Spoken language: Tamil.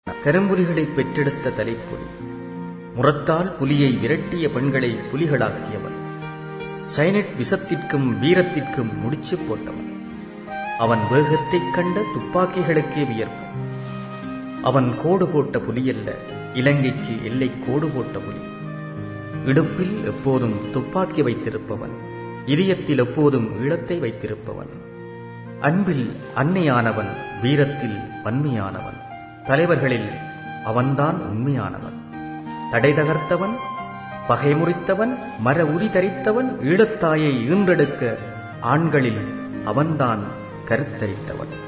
கரும்புலிகளை பெற்றெடுத்த தலைப்புலி முரத்தால் புலியை விரட்டிய பெண்களை புலிகளாக்கியவன் சைனட் விஷத்திற்கும் வீரத்திற்கும் முடிச்சு போட்டவன் அவன் வேகத்தைக் கண்ட துப்பாக்கிகளுக்கே வியர்க்கும் அவன் கோடு போட்ட புலியல்ல இலங்கைக்கு எல்லை கோடு போட்ட புலி இடுப்பில் எப்போதும் துப்பாக்கி வைத்திருப்பவன் இதயத்தில் எப்போதும் ஈழத்தை வைத்திருப்பவன் அன்பில் அன்னையானவன் வீரத்தில் வன்மையானவன் தலைவர்களில் அவன்தான் உண்மையானவன் தடை தகர்த்தவன் பகை முறித்தவன் மர உரி தரித்தவன் ஈழத்தாயை ஈன்றெடுக்க ஆண்களில் அவன்தான் கருத்தரித்தவன்